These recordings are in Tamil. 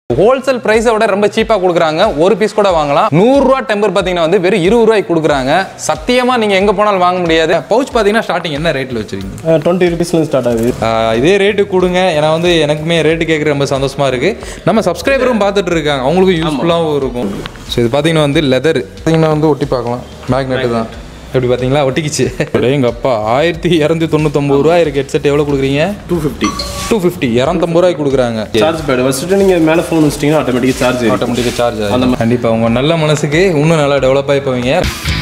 ஹோல்சேல் பிரைஸை விட ரொம்ப சீப்பாக கொடுக்குறாங்க ஒரு பீஸ் கூட வாங்கலாம் நூறுரூவா டெம்பர் பார்த்தீங்கன்னா வந்து வெறும் இருபது ரூபாய்க்கு கொடுக்குறாங்க சத்தியமாக நீங்கள் எங்கே போனாலும் வாங்க முடியாது பவுச் பார்த்தீங்கன்னா ஸ்டார்டிங் என்ன ரேட்டில் வச்சிருக்கீங்க டுவெண்ட்டி ருபீஸ்லேருந்து ஸ்டார்ட் ஆகுது ஆஹ் இதே ரேட்டு கொடுங்க ஏன்னா வந்து எனக்குமே ரேட்டு கேட்குற ரொம்ப சந்தோஷமா இருக்கு நம்ம சப்ஸ்கிரைபரும் பார்த்துட்டு இருக்காங்க அவங்களுக்கும் யூஸ்ஃபுல்லாகவும் இருக்கும் ஸோ இது பார்த்தீங்கன்னா வந்து லெதர் பார்த்தீங்கன்னா வந்து ஒட்டி பார்க்கலாம் மேக்னெட்டு தான் எப்படி பார்த்தீங்களா ஒட்டிக்கிச்சு எங்க அப்பா ஆயிரத்தி இரநூத்தி தொண்ணூத்தொம்பது ரூபா இருக்கு ஹெட்செட் எவ்வளோ கொடுக்குறீங்க டூ ஃபிஃப்டி டூ ஃபிஃப்டி இரநூத்தம்பது ரூபாய்க்கு கொடுக்குறாங்க சார்ஜ் பேட் வச்சுட்டு நீங்கள் மேலே ஃபோன் வச்சிட்டிங்கன்னா ஆட்டோமேட்டிக்காக சார்ஜ் ஆட்டோமேட்டிக்காக சார்ஜ் ஆகும் கண்டிப்பாக உங்கள் நல்ல மனசுக்கு இன்னும் நல்லா டெவலப் ஆகி போவீங்க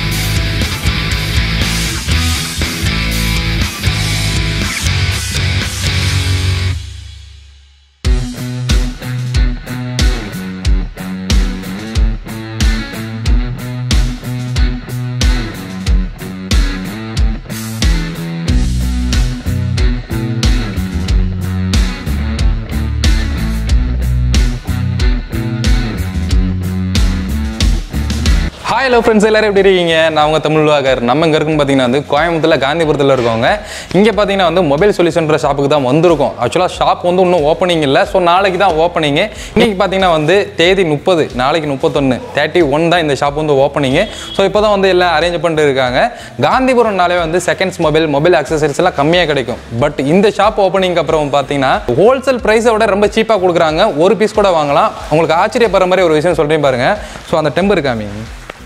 ஹாய் ஹலோ ஃப்ரெண்ட்ஸ் எல்லாரும் எப்படி இருக்கீங்க நான் உங்கள் தமிழ் வாகர் நம்ம இங்கே இருக்குன்னு பார்த்தீங்கன்னா வந்து கோயம்புத்தூரில் காந்திபுரத்தில் இருக்கவங்க இங்கே பார்த்தீங்கன்னா வந்து மொபைல் சொல்யூஷன்ற ஷாப்புக்கு தான் வந்திருக்கோம் ஆக்சுவலாக ஷாப் வந்து இன்னும் ஓப்பனிங் இல்லை ஸோ நாளைக்கு தான் ஓப்பனிங்கு இன்னைக்கு பார்த்தீங்கன்னா வந்து தேதி முப்பது நாளைக்கு முப்பத்தொன்று தேர்ட்டி ஒன் தான் இந்த ஷாப் வந்து ஓப்பனிங்கு ஸோ இப்போ தான் வந்து எல்லாம் அரேஞ்ச் பண்ணிட்டு இருக்காங்க காந்திபுரம்னாலே வந்து செகண்ட்ஸ் மொபைல் மொபைல் அக்சசரிஸ் எல்லாம் கம்மியாக கிடைக்கும் பட் இந்த ஷாப் ஓப்பனிங் அப்புறம் பார்த்தீங்கன்னா ஹோல்சேல் ப்ரைஸை விட ரொம்ப சீப்பாக கொடுக்குறாங்க ஒரு பீஸ் கூட வாங்கலாம் உங்களுக்கு ஆச்சரியப்படுற மாதிரி ஒரு விஷயம் சொல்கிறேன் பாருங்க ஸோ அந்த டெம்பர் காமிங்க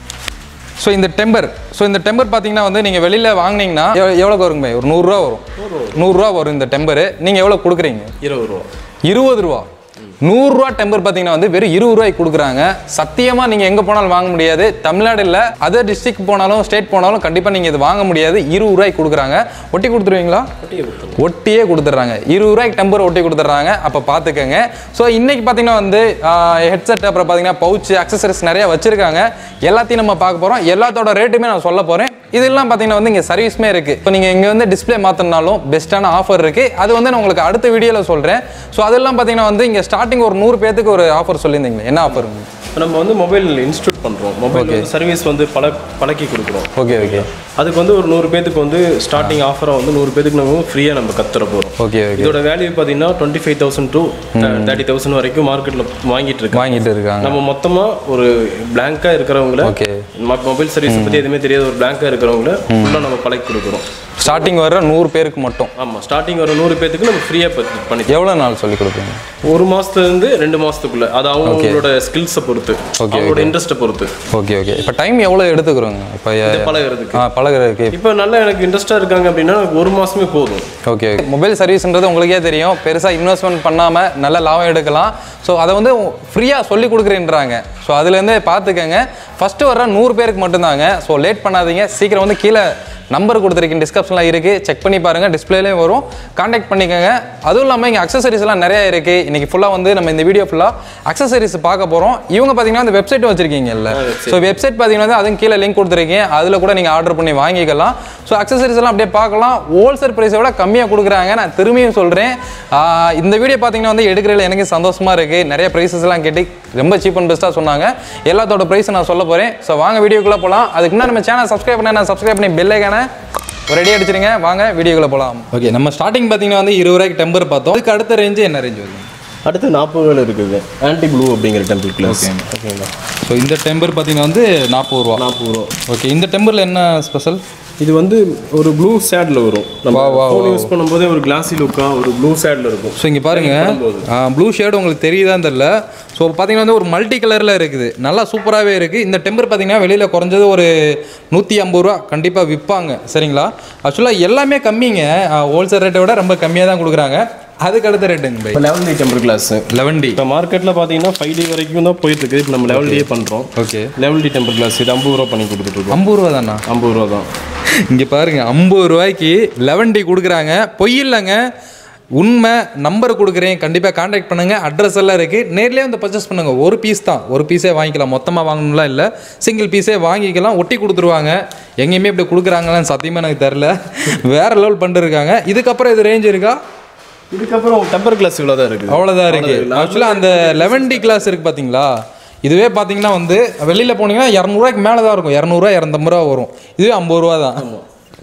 ஸோ இந்த டெம்பர் ஸோ இந்த டெம்பர் பார்த்தீங்கன்னா வந்து நீங்கள் வெளியில் வாங்குனீங்கன்னா எவ்வளோ எவ்வளோக்கு வருங்க பாய்? ஒரு நூறுரூவா வரும் நூறுரூவா வரும் இந்த டெம்பரு நீங்கள் எவ்வளோ கொடுக்குறீங்க இருபது ரூபா இருபது ரூபா நூறுரூவா டெம்பர் பார்த்தீங்கன்னா வந்து வெறும் இருபது ரூபாய்க்கு கொடுக்குறாங்க சத்தியமாக நீங்கள் எங்கே போனாலும் வாங்க முடியாது தமிழ்நாடு இல்லை அதர் டிஸ்ட்ரிக்ட் போனாலும் ஸ்டேட் போனாலும் கண்டிப்பாக நீங்கள் இது வாங்க முடியாது இருபது ரூபாய்க்கு கொடுக்குறாங்க ஒட்டி கொடுத்துருவீங்களா ஒட்டியே கொடுத்துட்றாங்க இருபது ரூபாய்க்கு டெம்பர் ஒட்டி கொடுத்துட்றாங்க அப்போ பார்த்துக்கோங்க ஸோ இன்னைக்கு பார்த்தீங்கன்னா வந்து ஹெட்செட் அப்புறம் பார்த்தீங்கன்னா பவுச் அக்சசரிஸ் நிறைய வச்சிருக்காங்க எல்லாத்தையும் நம்ம பார்க்க போகிறோம் எல்லாத்தோட ரேட்டுமே நான் சொல்ல போகிறேன் இதெல்லாம் பார்த்தீங்கன்னா வந்து இங்கே சர்வீஸ்மே இருக்குது இப்போ நீங்கள் இங்கே வந்து டிஸ்ப்ளே மாற்றினாலும் பெஸ்ட்டான ஆஃபர் இருக்குது அது வந்து நான் உங்களுக்கு அடுத்த வீடியோவில் சொல்கிறேன் ஸோ அதெல்லாம் பார்த்தீங்கன்னா வந்து இங்கே ஸ்டார்டிங் ஒரு நூறு பேத்துக்கு ஒரு ஆஃபர் சொல்லியிருந்தீங்க என்ன ஆஃபருங்க இப்போ நம்ம வந்து மொபைல் இன்ஸ்டியூட் பண்ணுறோம் மொபைல் சர்வீஸ் வந்து பல பழக்கி கொடுக்குறோம் ஓகே ஓகே அதுக்கு வந்து ஒரு நூறு பேத்துக்கு வந்து ஸ்டார்டிங் ஆஃபராக வந்து நூறு பேத்துக்கு நம்ம ஃப்ரீயாக நம்ம கத்துற போகிறோம் ஓகே ஓகே இதோட வேல்யூ பார்த்தீங்கன்னா twenty five thousand to thirty thousand வரைக்கும் மார்க்கெட்டில் வாங்கிட்டு இருக்கோம் வாங்கிட்டு இருக்காங்க நம்ம மொத்தமாக ஒரு பிளாங்காக இருக்கிறவங்கள ஓகே மொபைல் சர்வீஸ் பற்றி எதுவுமே தெரியாத ஒரு பிளாங்காக இருக்கிறவங்கள ஃபுல்லாக நம்ம பழக்கி கொடுக்குறோம் ஸ்டார்டிங் வர நூறு பேருக்கு மட்டும் ஆமாம் ஸ்டார்டிங் ஒரு நூறு பேத்துக்கு நம்ம ஃப்ரீயாக பண்ணி எவ்வளோ நாள் சொல்லி கொடுப்பீங்க ஒரு மாசத்துலேருந்து ரெண்டு மாசத்துக்குள்ள அது அவங்களோட ஸ்கில்ஸை பொறுத்து அவங்களோட இன்ட்ரெஸ்ட்டை பொறுத்து ஓகே ஓகே இப்போ டைம் எவ்வளோ எடுத்துக்கிறோங்க இப்போ பழகிறதுக்கு ஆ பழகிறதுக்கு இப்போ நல்லா எனக்கு இன்ட்ரெஸ்டாக இருக்காங்க அப்படின்னா எனக்கு ஒரு மாசமே போதும் ஓகே மொபைல் சர்வீஸ்ன்றது உங்களுக்கே தெரியும் பெருசாக இன்வெஸ்ட்மெண்ட் பண்ணாமல் நல்ல லாபம் எடுக்கலாம் ஸோ அதை வந்து ஃப்ரீயாக சொல்லி கொடுக்குறேன்றாங்க ஸோ அதுலேருந்து பார்த்துக்கங்க ஃபஸ்ட்டு வர நூறு பேருக்கு மட்டும்தாங்க ஸோ லேட் பண்ணாதீங்க சீக்கிரம் வந்து கீழே நம்பர் கொடுத்துருக்கேன் டிஸ்கிரிப்ஷனில் இருக்குது செக் பண்ணி பாருங்கள் டிஸ்பிளேலையும் வரும் காண்டாக்ட் பண்ணிக்கோங்க அதுவும் இல்லாமல் இங்கே அக்சசரிஸ்லாம் நிறைய இருக்குது இன்றைக்கி ஃபுல்லாக வந்து நம்ம இந்த வீடியோ ஃபுல்லாக அக்சசரிஸ் பார்க்க போகிறோம் இவங்க பார்த்தீங்கன்னா அந்த வெப்சைட் வச்சுருக்கீங்கல்ல ஸோ வெப்சைட் பார்த்தீங்கன்னா வந்து அதுவும் கீழே லிங்க் கொடுத்துருக்கீங்க அதில் கூட நீங்கள் ஆர்டர் பண்ணி வாங்கிக்கலாம் ஸோ அக்சசரிஸ் எல்லாம் அப்படியே பார்க்கலாம் ஹோல்சேல் ப்ரைஸை விட கம்மியாக கொடுக்குறாங்க நான் திரும்பியும் சொல்கிறேன் இந்த வீடியோ பார்த்தீங்கன்னா வந்து எடுக்கிறதுல எனக்கு சந்தோஷமாக இருக்குது நிறைய ப்ரைஸஸ் எல்லாம் கேட்டு ரொம்ப சீப் அண்ட் பெஸ்ட்டாக சொன்னாங்க எல்லாத்தோட ப்ரைஸ் நான் சொல்ல போகிறேன் ஸோ வாங்க வீடியோக்குள்ளே போகலாம் அதுக்கு முன்னாடி நம்ம சேனல் சப்ஸ்கிரைப் பண்ண நான் சப்ஸ்கிரைப் பண்ணி பெல்லைக்கான ரெடி அடிச்சிருங்க வாங்க வீடியோக்குள்ளே போகலாம் ஓகே நம்ம ஸ்டார்டிங் பார்த்தீங்கன்னா வந்து இருபது ரூபாய்க்கு டெம்பர் பார்த்தோம் அதுக்கு அடுத்த ரேஞ்சு என்ன ரேஞ்ச் வருது அடுத்து நாற்பது வேலை இருக்குது ஆன்டி ப்ளூ அப்படிங்கிற டெம்பிள் கிளாஸ் ஓகேங்களா ஸோ இந்த டெம்பர் பார்த்தீங்கன்னா வந்து நாற்பது ரூபா நாற்பது ரூபா ஓகே இந்த டெம்பரில் என்ன ஸ்பெஷல் இது வந்து ஒரு ப்ளூ ஷேடில் வரும் நம்ம ஃபோன் யூஸ் பண்ணும்போதே ஒரு கிளாஸி லுக்காக ஒரு ப்ளூ ஷேடில் இருக்கும் ஸோ இங்கே பாருங்க ப்ளூ ஷேடு உங்களுக்கு தெரியுதான்னு தெரில ஸோ பார்த்தீங்கன்னா வந்து ஒரு மல்டி கலரில் இருக்குது நல்லா சூப்பராகவே இருக்குது இந்த டெம்பர் பார்த்தீங்கன்னா வெளியில் குறைஞ்சது ஒரு நூற்றி ஐம்பது ரூபா கண்டிப்பாக விற்பாங்க சரிங்களா ஆக்சுவலாக எல்லாமே கம்மிங்க ஹோல்சேல் ரேட்டை விட ரொம்ப கம்மியாக தான் கொடுக்குறாங்க அதுக்கு அடுத்த ரேட்டுங்க பை இப்போ level D temper glass eleven D இப்போ மார்க்கெட்டில் பார்த்தீங்கன்னா ஃபைவ் டி வரைக்கும் தான் போயிட்டு இருக்கு இப்போ நம்ம லெவல் டியே பண்ணுறோம் okay level D temper glass இது ஐம்பது ரூபா பண்ணி கொடுத்துட்ருக்கோம் ஐம்பது ரூபா தானா ஐம்பது ரூபா தான் இங்கே பாருங்க ஐம்பது ரூபாய்க்கு லெவன் டி கொடுக்குறாங்க பொய் இல்லைங்க உண்மை நம்பர் கொடுக்குறேன் கண்டிப்பாக காண்டாக்ட் பண்ணுங்கள் அட்ரஸ் எல்லாம் இருக்குது நேர்லேயே வந்து பர்ச்சேஸ் பண்ணுங்கள் ஒரு பீஸ் தான் ஒரு பீஸே வாங்கிக்கலாம் மொத்தமாக வாங்கணும்லாம் இல்லை சிங்கிள் பீஸே வாங்கிக்கலாம் ஒட்டி கொடுத்துருவாங்க எங்கேயுமே இப்படி கொடுக்குறாங்களான்னு சத்தியமாக எனக்கு தெரில வேறு லெவல் பண்ணிருக்காங்க இதுக்கப்புறம் இது ரேஞ்ச் இருக்கா இதுக்கப்புறம் டெம்பர் கிளாஸ் இவ்வளோ தான் இருக்குது அவ்வளோதான் இருக்கு ஆக்சுவலாக அந்த லெவன் டி கிளாஸ் இருக்கு பார்த்தீங்களா இதுவே பார்த்தீங்கன்னா வந்து வெளியில் போனீங்கன்னா இரநூறுவாய்க்கு மேலே தான் இருக்கும் இரநூறுவா இரநூத்தம்பது ரூபா வரும் இதுவே ஐம்பது ரூபா தான்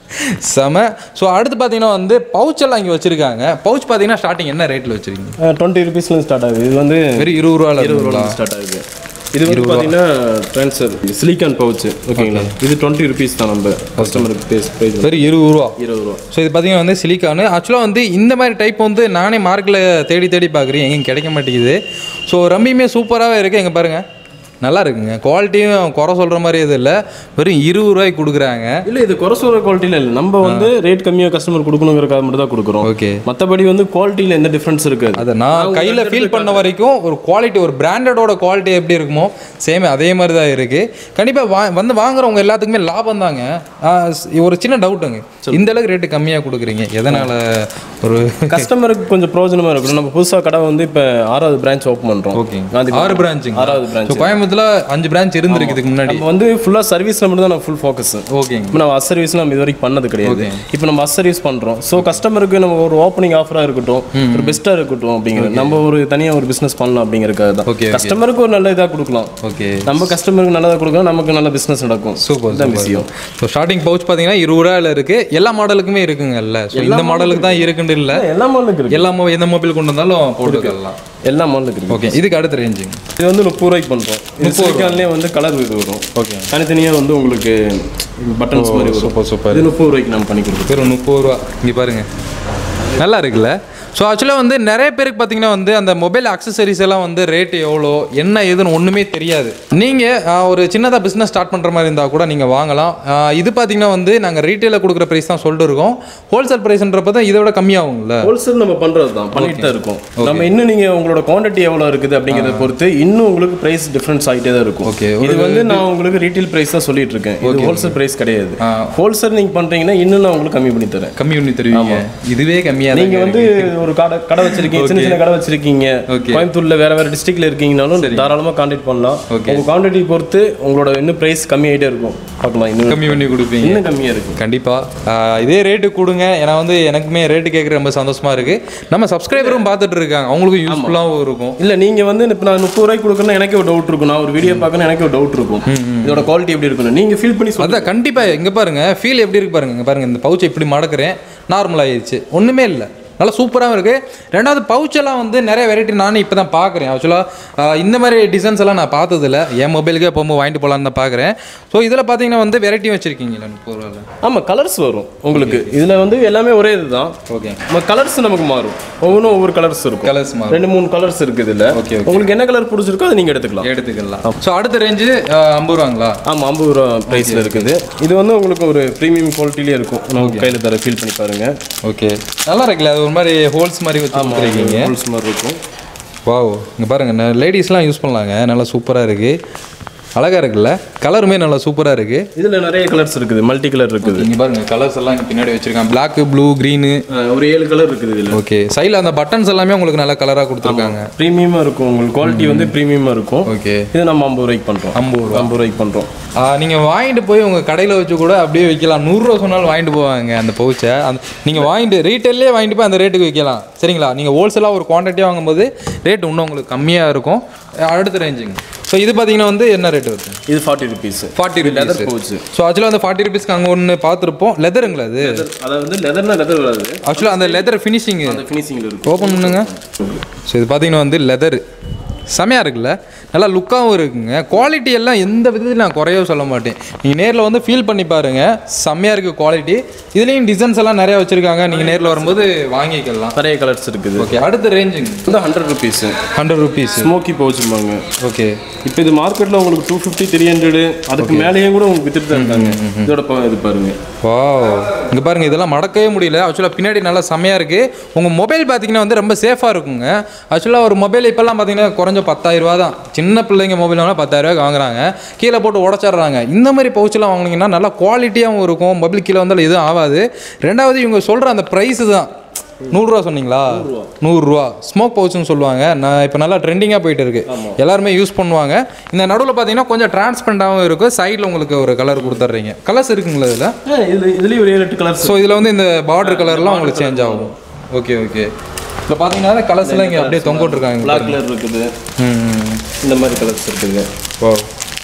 செம ஸோ அடுத்து பார்த்தீங்கன்னா வந்து பவுச் எல்லாம் இங்கே வச்சிருக்காங்க பவுச் பார்த்தீங்கன்னா ஸ்டார்டிங் என்ன ரேட்டில் வச்சிருக்கீங்க டுவெண்ட்டி ருபீஸ்லேருந்து ஸ்டார்ட் ஆகுது இது வந்து வெறும் இருபது ரூபால இருபது இருக்குங்களா ரூபா ஸ்டார்ட் ஆகுது இது வந்து பார்த்தீங்கன்னா ட்ரான்ஸ்ஃபர் சிலிக்கான் பவுச் ஓகேங்களா இது டுவெண்ட்டி ருபீஸ் தான் நம்ம கஸ்டமருக்கு பேஸ் ப்ரைஸ் வெறும் இருபது ரூபா இருபது ரூபா ஸோ இது பார்த்தீங்கன்னா வந்து சிலிக்கானு ஆக்சுவலாக வந்து இந்த மாதிரி டைப் வந்து நானே மார்க்கில் தேடி தேடி பார்க்குறேன் எங்கேயும் கிடைக்க மாட்டேங்குது ஸோ ரொம்பயுமே சூப்பராகவே இருக்குது எங்கே பாருங்கள் நல்லா இருக்குங்க குவாலிட்டியும் குறை சொல்கிற மாதிரி இது இல்லை வெறும் இருபது ரூபாய்க்கு கொடுக்குறாங்க இல்லை இது குறை சொல்கிற குவாலிட்டியில் இல்லை நம்ம வந்து ரேட் கம்மியாக கஸ்டமர் கொடுக்கணுங்கிறக்காக மட்டும் தான் கொடுக்குறோம் ஓகே மற்றபடி வந்து குவாலிட்டியில் எந்த டிஃப்ரென்ஸ் இருக்காது அதை நான் கையில் ஃபீல் பண்ண வரைக்கும் ஒரு குவாலிட்டி ஒரு பிராண்டடோட குவாலிட்டி எப்படி இருக்குமோ சேம் அதே மாதிரி தான் இருக்குது கண்டிப்பாக வா வந்து வாங்குறவங்க எல்லாத்துக்குமே லாபம் தாங்க ஆ, ஸ்- ஒரு சின்ன டவுட்டுங்க இந்த அளவுக்கு ரேட்டு கம்மியாக கொடுக்குறீங்க எதனால் ஒரு கஸ்டமருக்கு கொஞ்சம் பிரயோஜனமாக இருக்கணும் நம்ம புதுசாக கடை வந்து இப்போ ஆறாவது பிரான்ச் ஓப்பன் பண்ணுறோம் ஓகே காந்தி ஆறு பிரான்ச்சுங்க ஆறாவது ஸோ பிரான்ச் கோயம்புத்தூர்ல அஞ்சு பிரான்ச் இருந்திருக்கு இதுக்கு முன்னாடி நம்ம வந்து ஃபுல்லாக சர்வீஸில் மட்டும் தான் நம்ம ஃபுல் ஃபோக்கஸ் ஓகேங்க இப்போ நம்ம அஸ் சர்வீஸ் நம்ம இது வரைக்கும் பண்ணது கிடையாது இப்போ நம்ம அஸ் சர்வீஸ் பண்ணுறோம் ஸோ கஸ்டமருக்கு நம்ம ஒரு ஓப்பனிங் ஆஃபராக இருக்கட்டும் ஒரு பெஸ்ட்டாக இருக்கட்டும் அப்படிங்கிறது நம்ம ஒரு தனியாக ஒரு பிஸ்னஸ் பண்ணலாம் அப்படிங்கிறதுக்காக தான் Okay, okay. கஸ்டமருக்கு ஒரு நல்ல இதாக கொடுக்கலாம் ஓகே நம்ம கஸ்டமருக்கு நல்லதாக கொடுக்கலாம் நமக்கு நல்ல பிஸ்னஸ் நடக்கும் சூப்பர் இதுதான் விஷயம் ஸோ ஸ்டார்டிங் பவுச் பார்த்தீங்கன்னா இருபது ரூபாயில் இருக்குது எல்லாா மாடலுக்குமே இருக்குங்கல்ல ஸோ இந்த மாடலுக்கு தான் இருக்குன்னு இல்லை எல்லா மாடலுக்கு இருக்கு எல்லா mo- எந்த மொபைல் கொண்டு வந்தாலும் போட்டுக்கலாம் எல்லா மாடலுக்கு இருக்கு ஓகே இதுக்கு அடுத்த ரேஞ்சுங்க இது வந்து முப்பது ரூபாய்க்கு பண்ணுறோம் இது சிலிக்கான்லேயே வந்து கலர் இது வரும் ஓகே தனித்தனியாக வந்து உங்களுக்கு பட்டன்ஸ் மாதிரி வரும் சூப்பர் சூப்பர் இது முப்பது ரூபாய்க்கு நம்ம பண்ணி கொடுக்குறோம் வெறும் முப்பது ரூபா இங்கே பாருங்க நல்லா இருக்குல்ல ஸோ ஆக்சுவலாக வந்து நிறைய பேருக்கு பார்த்தீங்கன்னா வந்து அந்த மொபைல் அக்சசரிஸ் எல்லாம் வந்து ரேட் எவ்வளோ என்ன ஏதுன்னு ஒன்றுமே தெரியாது நீங்கள் ஒரு சின்னதாக பிஸ்னஸ் ஸ்டார்ட் பண்ணுற மாதிரி இருந்தால் கூட நீங்கள் வாங்கலாம் ஆஹ் இது பார்த்தீங்கன்னா வந்து நாங்கள் ரீட்டெயிலில் கொடுக்குற ப்ரைஸ் தான் சொல்லிட்டு இருக்கோம் ஹோல்சேல் ப்ரைஸ்ன்றப்ப தான் இதை விட கம்மியாகும்ல ஹோல்சேல் நம்ம பண்றது தான் பண்ணிட்டு தான் இருக்கோம் நம்ம இன்னும் நீங்க உங்களோட குவாண்டிட்டி எவ்வளவு இருக்குது அப்படிங்கறத பொறுத்து இன்னும் உங்களுக்கு பிரைஸ் டிஃபரன்ஸ் ஆகிட்டே தான் இருக்கும் Okay, இது வந்து நான் உங்களுக்கு ரீட்டைல் பிரைஸ் தான் சொல்லிட்டு இருக்கேன் இது ஹோல்சேல் பிரைஸ் கிடையாது ஆ. ஹோல்சேல் நீங்க பண்றீங்கன்னா இன்னும் நான் உங்களுக்கு கம்மி பண்ணி தரேன் கம்மி பண்ணி தருவீங்க இதுவே கம்மியாக நீங்க வந்து ஒரு கடை கடை வச்சிருக்கீங்க சின்ன சின்ன கடை வச்சிருக்கீங்க Okay. கோயம்புத்தூர்ல வேற வேற டிஸ்ட்ரிக்ட்ல இருக்கீங்கனாலும் தாராளமா கான்டாக்ட் பண்ணலாம் Okay. உங்க குவாண்டிட்டி பொறுத்து உங்களோட இன்னும் பிரைஸ் கம்மி ஆயிட்டே இருக்கும் பார்க்கலாம் இன்னும் கம்மி பண்ணி கொடுப்பீங்க இன்னும் கம்மியா இருக்கும் கண்டிப்பாக இதே ரேட்டு கொடுங்க ஏன்னா வந்து எனக்குமே ரேட்டு கேட்குற ரொம்ப சந்தோஷமா இருக்குது நம்ம சப்ஸ்கிரைபரும் பார்த்துட்டு இருக்காங்க அவங்களுக்கும் யூஸ்ஃபுல்லாகவும் இருக்கும் இல்ல நீங்க வந்து இப்ப நான் முப்பது ரூபாய்க்கு கொடுக்கணும் எனக்கே ஒரு டவுட் இருக்கும் நான் ஒரு வீடியோ பார்க்கணும் எனக்கு ஒரு டவுட் இருக்கும் இதோட குவாலிட்டி எப்படி இருக்குன்னு நீங்க ஃபீல் பண்ணி சொல்லுங்க அதான் கண்டிப்பாக இங்கே பாருங்க ஃபீல் எப்படி இருக்கு பாருங்க இங்கே பாருங்க இந்த பவுச்சை இப்படி மடக்கிறேன் நார்மல் ஆயிடுச்சு ஒன்றுமே இல்லை நல்லா சூப்பராகவும் இருக்குது ரெண்டாவது பவுச்செல்லாம் வந்து நிறைய வெரைட்டி நானும் இப்போ தான் பார்க்குறேன் ஆக்சுவலாக இந்த மாதிரி டிசைன்ஸ் எல்லாம் நான் பார்த்ததில்ல என் மொபைலுக்கே போகும்போது வாங்கிட்டு போகலான்னு தான் பார்க்குறேன் ஸோ இதில் பார்த்தீங்கன்னா வந்து வெரைட்டியும் வச்சுருக்கீங்களா முப்பது ரூபாவில் ஆமா கலர்ஸ் வரும் உங்களுக்கு இதுல வந்து எல்லாமே ஒரே இதுதான் ஓகே கலர்ஸ் நமக்கு மாறும் ஒவ்வொன்றும் ஒவ்வொரு கலர்ஸ் இருக்கும் கலர்ஸ் மாதிரி ரெண்டு மூணு கலர்ஸ் இருக்கு இதுல Okay, okay. உங்களுக்கு என்ன கலர் பிடிச்சிருக்கோ அதை நீங்க எடுத்துக்கலாம் எடுத்துக்கலாம் ஸோ அடுத்த ரேஞ்சு ஐம்பது ரூபாங்களா ஆமா ஐம்பது ரூபா பிரைஸ்ல இருக்குது இது வந்து உங்களுக்கு ஒரு ப்ரீமியம் குவாலிட்டிலே இருக்கும் நமக்கு கையில தர ஃபீல் பண்ணி பாருங்க ஓகே நல்லா இருக்குல்ல அது ஒரு மாதிரி ஹோல்ஸ் மாதிரி வச்சு கொடுத்துருக்கீங்க ஹோல்ஸ் மாதிரி இருக்கும் வாவ் இங்கே பாருங்க லேடிஸ்லாம் யூஸ் பண்ணலாங்க நல்லா சூப்பராக இருக்குது அழகாக இருக்குல்ல கலருமே நல்லா சூப்பராக இருக்குது இதுல நிறைய கலர்ஸ் இருக்குது மல்டி கலர் இருக்குது இங்கே பாருங்க கலர்ஸ் எல்லாம் இங்கே பின்னாடி வச்சிருக்காங்க Black ப்ளூ க்ரீனு அஹ் ஒரு ஏழு கலர் இருக்குது இதுல ஓகே சைடில் அந்த பட்டன்ஸ் எல்லாமே உங்களுக்கு நல்ல கலராக கொடுத்துருக்காங்க ப்ரீமியமா இருக்கும் உங்களுக்கு குவாலிட்டி வந்து ப்ரீமியமா இருக்கும் ஓகே இது நம்ம ஐம்பது ரூபாய்க்கு பண்றோம் ஐம்பது ரூபா ஐம்பது ரூபாய்க்கு பண்றோம் நீங்கள் வாங்கிட்டு போய் உங்கள் கடையில் வச்சு கூட அப்படியே விற்கலாம் நூறுரூவா சொன்னாலும் வாங்கிட்டு போவாங்க அந்த பவுச்சை அந்த நீங்கள் வாங்கிட்டு ரீட்டெயிலே வாங்கிட்டு போய் அந்த ரேட்டுக்கு விற்கலாம் சரிங்களா நீங்கள் ஹோல்சேலாக ஒரு குவான்டிட்டியாக வாங்கும்போது ரேட் இன்னும் உங்களுக்கு கம்மியாக இருக்கும் அடுத்த ரேஞ்சுங்க ஸோ இது பார்த்தீங்கன்னா வந்து என்ன ரேட் வருது இது forty rupees forty leather rupees pouch so ஆக்சுவலாக அந்த ஃபார்ட்டி ருபீஸ்க்கு அங்கே ஒன்று பார்த்துருப்போம் லெதருங்களா அது அதாவது வந்து லெதர்னா லெதர் வராது ஆக்சுவலாக அந்த லெதர் ஃபினிஷிங் அந்த ஃபினிஷிங்ல இருக்கும் ஓப்பன் பண்ணுங்க ஸோ இது பார்த்தீங்கன்னா வந்து லெதர் செமையாக இருக்குல்ல நல்லா லுக்காகவும் இருக்குங்க குவாலிட்டி எல்லாம் எந்த விதத்துலையும் நான் குறையவே சொல்ல மாட்டேன் நீங்கள் நேரில் வந்து ஃபீல் பண்ணி பாருங்கள் செம்மையாக இருக்குது குவாலிட்டி இதுலேயும் டிசைன்ஸ் எல்லாம் நிறையா வச்சுருக்காங்க நீங்கள் நேரில் வரும்போது வாங்கிக்கலாம் நிறைய கலர்ஸ் இருக்குது ஓகே அடுத்த ரேஞ்சுங்க வந்து hundred rupees hundred rupees smoky பவுச்சுப்பாங்க ஓகே இப்போ இது மார்க்கெட்டில் உங்களுக்கு டூ ஃபிஃப்டி த்ரீ ஹண்ட்ரடு அதுக்கு மேலேயும் கூட உங்களுக்கு வித்துட்டு தான் இருக்காங்க இதோட ப- இது பாருங்க வா இங்கே பாருங்க இதெல்லாம் மடக்கவே முடியல ஆக்சுவலாக பின்னாடி நல்லா செம்மையாக இருக்குது உங்கள் மொபைல் பார்த்தீங்கன்னா வந்து ரொம்ப சேஃபாக இருக்குங்க ஆக்சுவலாக ஒரு மொபைல் இப்போல்லாம் பார்த்தீங்கன்னா குறைஞ்ச பத்தாயிரம் ரூபா தான் சின்ன பிள்ளைங்க மொபைல் வாங்கினா பத்தாயிரம் ரூபாய்க்கு வாங்குறாங்க கீழே போட்டு உடச்சிட்றாங்க இந்த மாதிரி பவுச்செல்லாம் வாங்குனீங்கன்னா நல்லா குவாலிட்டியாகவும் இருக்கும் மொபைல் கீழே வந்தாலும் எதுவும் ஆகாது ரெண்டாவது இவங்க சொல்கிற அந்த ப்ரைஸு தான் நூறுரூவா சொன்னீங்களா நூறுரூவா ஸ்மோக் பவுச்சுன்னு சொல்லுவாங்க நான் இப்போ நல்லா ட்ரெண்டிங்காக போயிட்டு இருக்கு எல்லாருமே யூஸ் பண்ணுவாங்க இந்த நடுவில் பார்த்தீங்கன்னா கொஞ்சம் டிரான்ஸ்பரண்டாகவும் இருக்கும் சைடில் உங்களுக்கு ஒரு கலர் கொடுத்துட்றீங்க கலர்ஸ் இருக்குங்களா இதில் இதுல இதுலயும் ஒரு ஏழு எட்டு கலர்ஸ் ஸோ இதில் வந்து இந்த பார்டர் கலர்லாம் உங்களுக்கு சேஞ்ச் ஆகும் ஓகே ஓகே இப்போ பார்த்தீங்கன்னா கலர்ஸ் எல்லாம் இங்கே அப்படியே தொங்க விட்டுருக்காங்க பிளாக் கலர் இருக்குது ம் இந்த மாதிரி கலர்ஸ் இருக்குது ஓ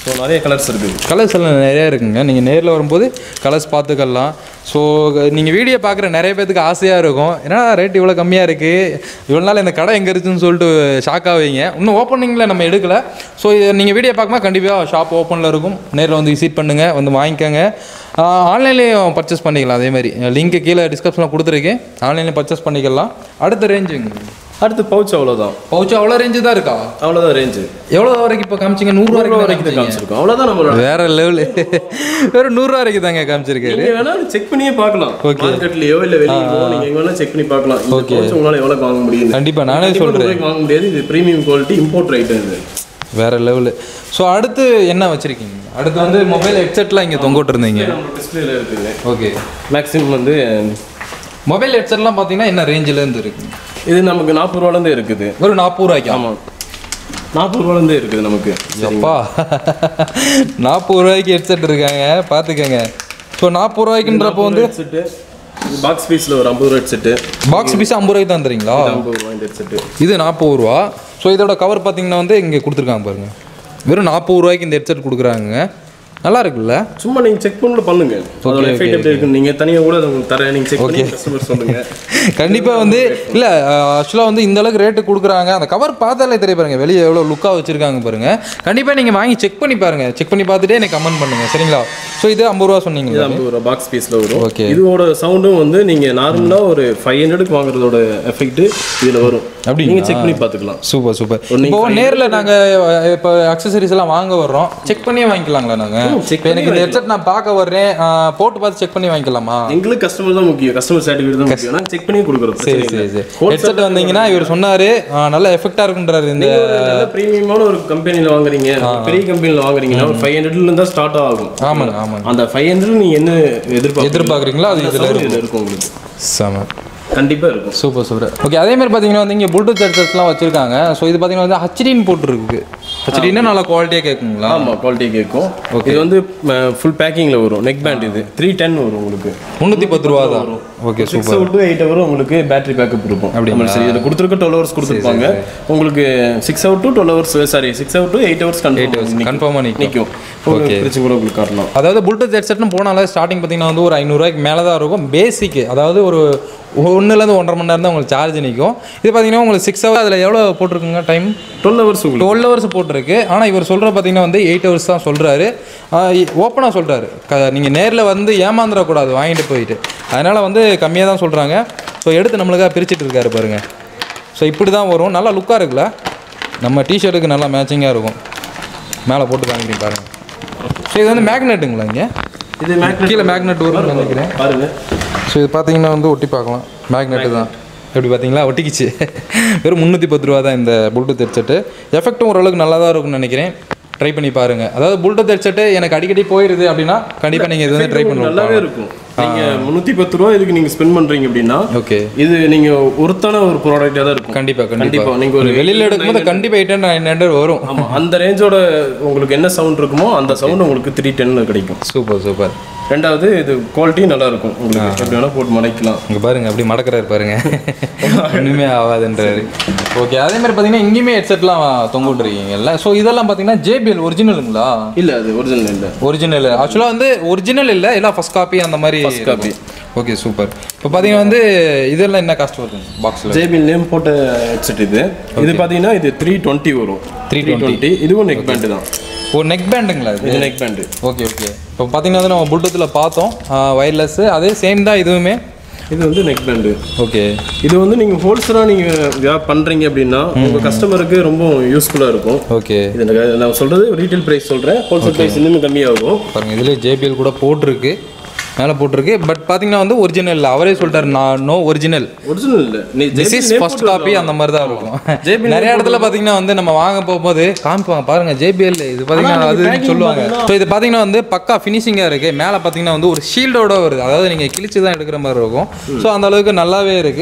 ஸோ நிறைய கலர்ஸ் இருக்குது கலர்ஸ் எல்லாம் நிறையா இருக்குங்க நீங்கள் நேரில் வரும்போது கலர்ஸ் பார்த்துக்கலாம் ஸோ நீங்கள் வீடியோ பார்க்குற நிறைய பேத்துக்கு ஆசையாக இருக்கும் ஏன்னா ரேட் இவ்வளோ கம்மியாக இருக்குது இவ்வளோ நாள் இந்த கடை எங்கே இருக்குன்னு சொல்லிட்டு ஷாக் ஆவீங்க இன்னும் ஓப்பனிங்கில் நம்ம எடுக்கல ஸோ நீங்கள் வீடியோ பார்க்கும்போது கண்டிப்பாக ஷாப் ஓப்பனில் இருக்கும் நேரில் வந்து விசிட் பண்ணுங்கள் வந்து வாங்கிக்கோங்க ஆன்லைன்லேயும் பர்ச்சேஸ் பண்ணிக்கலாம் அதே மாதிரி லிங்க்கு கீழே டிஸ்கிரிப்ஷனில் கொடுத்துருக்கேன் ஆன்லைன்லேயும் பர்ச்சேஸ் பண்ணிக்கலாம் அடுத்த ரேஞ்சுங்க அடுத்து பவுச் அவ்வளோதான் பவுச்சு அவ்வளோ ரேஞ்சு தான் இருக்கா அவ்வளோதான் ரேஞ்சு எவ்வளோ வரைக்கும் இப்போ காமிச்சிங்க நூறுரூவா வரைக்கும் வரைக்கும் தான் காமிச்சிருக்கோம் அவ்வளோதான் நம்மளோட வேற லெவலு வெறும் நூறுரூவா வரைக்கும் தாங்க காமிச்சிருக்காரு நீங்க வேணா செக் பண்ணியே பார்க்கலாம் மார்க்கெட்லயோ இல்ல வெளியோ நீங்க எங்க வேணா செக் பண்ணி பார்க்கலாம் இந்த பவுச் உங்களால எவ்வளவு வாங்க முடியும் கண்டிப்பா நானே கண்டிப்பா சொல்றேன் நூறு ரூபாய்க்கு வாங்க முடியாது இது பிரீமியம் குவாலிட்டி இம்போர்ட் ஐட்டம் இது வேற லெவலு ஸோ அடுத்து என்ன வச்சிருக்கீங்க அடுத்து வந்து மொபைல் ஹெட்செட்லாம் இங்கே தொங்க விட்டுருந்தீங்க நம்ம டிஸ்பிளேல இருக்குது ஓகே மேக்ஸிமம் வந்து மொபைல் ஹெட்செட்லாம் பார்த்தீங்கன்னா என்ன ரேஞ்சிலேருந்து இருக்கு இது நமக்கு நாற்பது ரூபாலேருந்து இருக்குது ஒரு நாற்பது ரூபாய்க்கு ஆமா நாற்பது ரூபாலேருந்து இருக்குது நமக்கு அப்பா நாற்பது ரூபாய்க்கு ஹெட்செட் இருக்காங்க பார்த்துக்கங்க ஸோ நாற்பது ரூபாய்க்குன்றப்போ வந்து செட்டு பாக்ஸ் பீஸ்ல ஒரு ஐம்பது ரூபா செட்டு பாக்ஸ் பீஸ் ஐம்பது ரூபாய்க்கு தான் தரீங்களா ஐம்பது ரூபா இந்த செட்டு இது நாற்பது ரூபா ஸோ இதோட கவர் பார்த்தீங்கன்னா வந்து இங்கே கொடுத்துருக்காங்க பாருங்க வெறும் நாற்பது ரூபாய்க்கு இந்த ஹெட்செட் கொடுக்குறாங்க நல்லா இருக்குல்ல சும்மா நீங்க செக் பண்ணல பண்ணுங்க அதோட எஃபெக்ட் எப்படி இருக்கு நீங்க தனியா கூட அதை உங்களுக்கு தரேன் நீங்க செக் பண்ணி கஸ்டமர் சொல்லுங்க கண்டிப்பாக வந்து இல்லை ஆக்சுவலாக வந்து இந்த அளவுக்கு ரேட்டு கொடுக்குறாங்க அந்த கவர் பார்த்தாலே தெரிய பாருங்க வெளியே எவ்வளோ லுக்காக வச்சிருக்காங்க பாருங்க கண்டிப்பாக நீங்கள் வாங்கி செக் பண்ணி பாருங்க செக் பண்ணி பார்த்துட்டே எனக்கு கமெண்ட் பண்ணுங்க சரிங்களா ஸோ இது ஐம்பது ரூபா சொன்னீங்க இது ஐம்பது ரூபா பாக்ஸ் பீஸ்ல வரும் Okay. இதோட சவுண்டும் வந்து நீங்க நார்மலா ஒரு ஃபைவ் ஹண்ட்ரடுக்கு வாங்குறதோட எஃபெக்ட் இதுல வரும் அப்படிங்களா? நீங்க செக் பண்ணி பார்த்துக்கலாம் சூப்பர் சூப்பர் இப்போ நேரில் நாங்கள் இப்போ அக்சசரிஸ் எல்லாம் வாங்க வர்றோம் செக் பண்ணியே வாங்கிக்கலாங்களா நாங்கள் check இப்போ எனக்கு இந்த ஹெட்செட் நான் பார்க்க வர்றேன் ஆ, போட்டு பார்த்து செக் பண்ணி வாங்கிக்கலாமா எங்களுக்கு கஸ்டமர் தான் முக்கியம் கஸ்டமர் சர்டிஃபிகேட் தான் முக்கியம் நாங்கள் செக் பண்ணி கொடுக்குறோம் சரி சரி சரி ஹெட்செட் வந்தீங்கன்னா இவர் சொன்னாரு ஆ, நல்ல எஃபெக்டாக இருக்குன்றாரு இந்த நல்ல ப்ரீமியமான ஒரு கம்பெனில வாங்குறீங்க ஒரு பெரிய கம்பெனில வாங்குறீங்கன்னா ஒரு ஃபைவ் ஹண்ட்ரட்ல இருந்தா ஸ்டார்ட் ஆகும் ஆமாங்க ஆமாங்க அந்த ஃபைவ் ஹண்ட்ரட் நீங்க என்ன எதிர்பார்க்க எதிர்பார்க்குறீங்களோ அது இதில் இதுல இருக்கும் உங்களுக்கு செம கண்டிப்பா இருக்கும் சூப்பர் சூப்பர் ஓகே அதே மாதிரி பார்த்தீங்கன்னா வந்து இங்கே ப்ளூடூத் ஹெட்செட்ஸ்லாம் வச்சிருக்காங்க ஸோ இது பார்த்தீங்கன்னா வந்து ஹச்டின்னு போட்டுருக்கு ஹச்டின்னா நல்லா குவாலிட்டியாக கேட்குங்களா ஆமா குவாலிட்டி கேட்கும் இது வந்து ஃபுல் பேக்கிங்ல வரும் நெக் பேண்ட் இது த்ரீ டென் வரும் உங்களுக்கு முந்நூற்றி பத்து ரூபா தான் okay six hour to eight hour உங்களுக்கு பேட்டரி பேக்கப் இருக்கும் அப்படிங்களா? நம்ம சரி இதில் கொடுத்துருக்க டுவெல் ஹவர்ஸ் கொடுத்துருப்பாங்க உங்களுக்கு six hour to twelve hours sorry six hour to eight hours confirm கன்ஃபார்மாக நிற்கும் நிற்கும் உங்களுக்கு பிரிச்சு கூட உங்களுக்கு காட்டலாம் அதாவது ப்ளூடூத் ஹெட்செட்னு போனாலே ஸ்டார்டிங் பார்த்தீங்கன்னா வந்து ஒரு ஐநூறுரூவாய்க்கு மேலே தான் இருக்கும் பேசிக்கு அதாவது ஒரு ஒன்றுலேருந்து ஒன்றரை மணி நேரம் தான் உங்களுக்கு சார்ஜ் நிற்கும் இது பார்த்தீங்கன்னா உங்களுக்கு சிக்ஸ் ஹவர் அதில் எவ்வளோ போட்டிருக்குங்க டைம் டுவெல் ஹவர்ஸ் உங்களுக்கு டுவெல் ஹவர்ஸ் போட்டிருக்கு ஆனால் இவர் சொல்கிற பார்த்தீங்கன்னா வந்து எயிட் ஹவர்ஸ் தான் சொல்கிறாரு ஓப்பனாக சொல்கிறாரு க நீங்கள் நேரில் வந்து ஏமாந்துடக்கூடாது வாங்கிட்டு போயிட்டு அதனால் வந்து கம்மியாக தான் சொல்கிறாங்க ஸோ எடுத்து நம்மளுக்காக பிரிச்சுட்டு இருக்காரு பாருங்க ஸோ இப்படி தான் வரும் நல்லா லுக்காக இருக்குல்ல நம்ம டிஷர்ட்டுக்கு நல்லா மேட்சிங்காக இருக்கும் மேலே போட்டு காமிக்கிறீங்க பாருங்க ஸோ இது வந்து மேக்னெட்டுங்களா இங்கே இது மேக்னெட் கீழே மேக்னெட் வரும்னு நினைக்கிறேன் பாருங்க ஸோ இது பார்த்தீங்கன்னா வந்து ஒட்டி பார்க்கலாம் மேக்னெட்டு தான் எப்படி பார்த்தீங்களா ஒட்டிக்கிச்சு வெறும் முந்நூற்றி பத்து ரூபா தான் இந்த ப்ளூடூத் ஹெட்செட்டு எஃபெக்ட்டும் ஓரளவுக்கு நல்லா தான் இருக்கும்னு நினைக்கிறேன் ட்ரை பண்ணி பாருங்கள் அதாவது ப்ளூடூத் ஹெட்செட்டு எனக்கு அடிக்கடி போயிருது அப்படின்னா கண்டிப்பாக நீங்கள் இது வந்து ட்ரை நல்லாவே பண்ணுவோம் இருக்கும் நீங்க முந்நூற்றி பத்து ரூபா இதுக்கு நீங்க ஸ்பெண்ட் பண்றீங்க அப்படின்னா ஓகே இது நீங்க ஒருத்தான ஒரு ப்ராடக்டாக தான் இருக்கும் கண்டிப்பாக கண்டிப்பா கண்டிப்பாக நீங்க ஒரு வெளியில் எடுக்கும்போது கண்டிப்பாக எயிட் ஹண்ட்ரட் நைன் ஹண்ட்ரட் வரும் ஆமா அந்த ரேஞ்சோட உங்களுக்கு என்ன சவுண்ட் இருக்குமோ அந்த சவுண்ட் உங்களுக்கு த்ரீ டென்ல கிடைக்கும் சூப்பர் சூப்பர் ரெண்டாவது இது குவாலிட்டி நல்லா இருக்கும் உங்களுக்கு எப்படி வேணா போட்டு மடைக்கலாம் இங்கே பாருங்க அப்படி மடக்கிறாரு பாருங்க ஒன்றுமே ஆகாதுன்றாரு ஓகே அதே மாதிரி பார்த்தீங்கன்னா இங்கேயுமே ஹெட்செட்லாம் தொங்க விட்டுருக்கீங்கல்ல ஸோ இதெல்லாம் பார்த்தீங்கன்னா ஜேபிஎல் ஒரிஜினலுங்களா இல்ல அது ஒரிஜினல் இல்ல ஒரிஜினல் ஆக்சுவலாக வந்து ஒரிஜினல் இல்லை எல்லாம் ஃபர்ஸ்ட் காப்பி அந்த மாதிரி copy. ஓகே சூப்பர் இப்போ பார்த்தீங்கன்னா வந்து இதெல்லாம் என்ன காஸ்ட் வருது பாக்ஸில் ஜேபிஎல் நேம் போட்ட ஹெட்செட் இது இது பாத்தீங்கன்னா இது த்ரீ டுவெண்ட்டி வரும் த்ரீ டுவெண்ட்டி இதுவும் நெக் பேண்ட் தான் ஒரு நெக் பேண்டுங்களா இது இது நெக் பேண்ட் ஓகே ஓகே இப்போ பார்த்தீங்கன்னா வந்து நம்ம ப்ளூடூத்தில் பார்த்தோம் ஒயர்லெஸ் அதே சேம் தான் இதுவுமே இது வந்து நெக் பேண்ட் ஓகே இது வந்து நீங்க ஹோல்சேலா நீங்க வியாப் பண்றீங்க அப்படின்னா உங்க கஸ்டமருக்கு ரொம்ப யூஸ்ஃபுல்லா இருக்கும் ஓகே இது எனக்கு- நான் சொல்றது ரீட்டைல் பிரைஸ் சொல்றேன் ஹோல்சேல் பிரைஸ் இன்னும் கம்மியாகும் பாருங்க இதுலேயே ஜேபிஎல் கூட போட்டிருக்கு மேலே போட்டிருக்கு பட் பார்த்தீங்கன்னா வந்து ஒரிஜினல் இல்லை அவரே சொல்லிட்டாரு நான் நோ ஒரிஜினல் ஒரிஜினல் இல்ல நீ திஸ் இஸ் ஃபர்ஸ்ட் காப்பி அந்த மாதிரி தான் இருக்கும் நிறைய இடத்துல பார்த்தீங்கன்னா வந்து நம்ம வாங்க போகும்போது காமிப்பாங்க பாருங்க ஜேபிஎல் இது பார்த்தீங்கன்னா அது சொல்லுவாங்க ஸோ இது பார்த்தீங்கன்னா வந்து பக்கா ஃபினிஷிங்காக இருக்கு மேலே பார்த்தீங்கன்னா வந்து ஒரு ஷீல்டோட வருது அதாவது நீங்கள் கிழிச்சு தான் எடுக்கிற மாதிரி இருக்கும் ஸோ அந்த அளவுக்கு நல்லாவே இருக்கு